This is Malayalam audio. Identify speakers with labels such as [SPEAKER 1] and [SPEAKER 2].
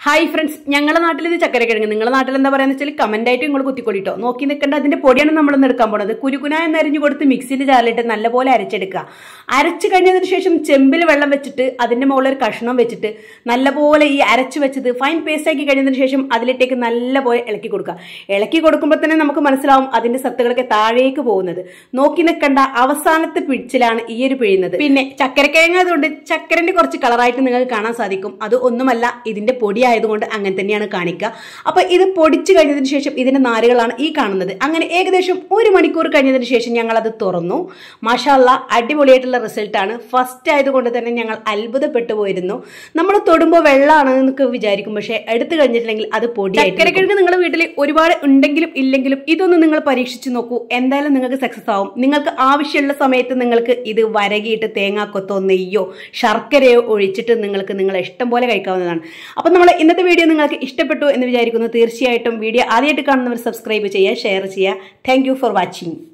[SPEAKER 1] ഹായ് ഫ്രണ്ട്സ് ഞങ്ങളുടെ നാട്ടിൽ ഇത് ചക്കരക്കിഴങ്ങ് നിങ്ങളുടെ നാട്ടിൽ എന്താ പറയുക വെച്ചാൽ കമന്റ് ആയിട്ട് നിങ്ങൾ കുത്തിക്കൊള്ളിട്ടോ നോക്കി നിൽക്കേണ്ട അതിന്റെ പൊടിയാണ് നമ്മളൊന്ന് എടുക്കാൻ പോണത് കുരുകുന എന്ന് അരിഞ്ഞു കൊടുത്ത് മിക്സിയിൽ ചാലിട്ട് നല്ലപോലെ അരച്ചെടുക്കുക അരച്ചു കഴിഞ്ഞതിന് ശേഷം ചെമ്പിൽ വെള്ളം വെച്ചിട്ട് അതിന്റെ മുകളിൽ ഒരു കഷ്ണം വെച്ചിട്ട് നല്ലപോലെ ഈ അരച്ചു വെച്ചത് ഫൈൻ പേസ്റ്റ് ആക്കി കഴിഞ്ഞതിന് ശേഷം അതിലിട്ടേക്ക് നല്ലപോലെ ഇളക്കി കൊടുക്കുക ഇളക്കി കൊടുക്കുമ്പോൾ തന്നെ നമുക്ക് മനസ്സിലാവും അതിന്റെ സത്തുകളൊക്കെ താഴേക്ക് പോകുന്നത് നോക്കി നിൽക്കേണ്ട അവസാനത്തെ പിടിച്ചിലാണ് ഈ ഒരു പിഴിയുന്നത് പിന്നെ ചക്കരക്കിഴങ്ങ് അതുകൊണ്ട് ചക്കരന്റെ കുറച്ച് കളറായിട്ട് നിങ്ങൾക്ക് കാണാൻ സാധിക്കും അത് ഒന്നുമല്ല ഇതിന്റെ പൊടി ആയതുകൊണ്ട് അങ്ങനെ തന്നെയാണ് കാണിക്കുക അപ്പൊ ഇത് പൊടിച്ചു കഴിഞ്ഞതിന് ശേഷം ഇതിന്റെ നാരുകളാണ് ഈ കാണുന്നത് അങ്ങനെ ഏകദേശം ഒരു മണിക്കൂർ കഴിഞ്ഞതിന് ശേഷം ഞങ്ങൾ അത് തുറന്നു മാഷാല്ല അടിപൊളിയായിട്ടുള്ള റിസൾട്ടാണ് ഫസ്റ്റ് ആയതുകൊണ്ട് തന്നെ ഞങ്ങൾ അത്ഭുതപ്പെട്ടു പോയിരുന്നു നമ്മൾ തൊടുമ്പോൾ വെള്ളമാണ് എന്നൊക്കെ വിചാരിക്കും പക്ഷേ എടുത്തു കഴിഞ്ഞിട്ടില്ലെങ്കിൽ അത് പൊടി ചക്കരക്കിഴങ്ങ് നിങ്ങളുടെ വീട്ടിൽ ഒരുപാട് ഉണ്ടെങ്കിലും ഇല്ലെങ്കിലും ഇതൊന്ന് നിങ്ങൾ പരീക്ഷിച്ച് നോക്കൂ എന്തായാലും നിങ്ങൾക്ക് സക്സസ് ആവും നിങ്ങൾക്ക് ആവശ്യമുള്ള സമയത്ത് നിങ്ങൾക്ക് ഇത് വരകിയിട്ട് തേങ്ങാക്കൊത്തോ നെയ്യോ ശർക്കരയോ ഒഴിച്ചിട്ട് നിങ്ങൾക്ക് നിങ്ങളെ ഇഷ്ടം പോലെ കഴിക്കാവുന്നതാണ് അപ്പം നമ്മൾ ഇന്നത്തെ വീഡിയോ നിങ്ങൾക്ക് ഇഷ്ടപ്പെട്ടു എന്ന് വിചാരിക്കുന്നു തീർച്ചയായിട്ടും വീഡിയോ ആദ്യമായിട്ട് കാണുന്നവർ സബ്സ്ക്രൈബ് ചെയ്യുക ഷെയർ ചെയ്യുക താങ്ക് ഫോർ വാച്ചിങ്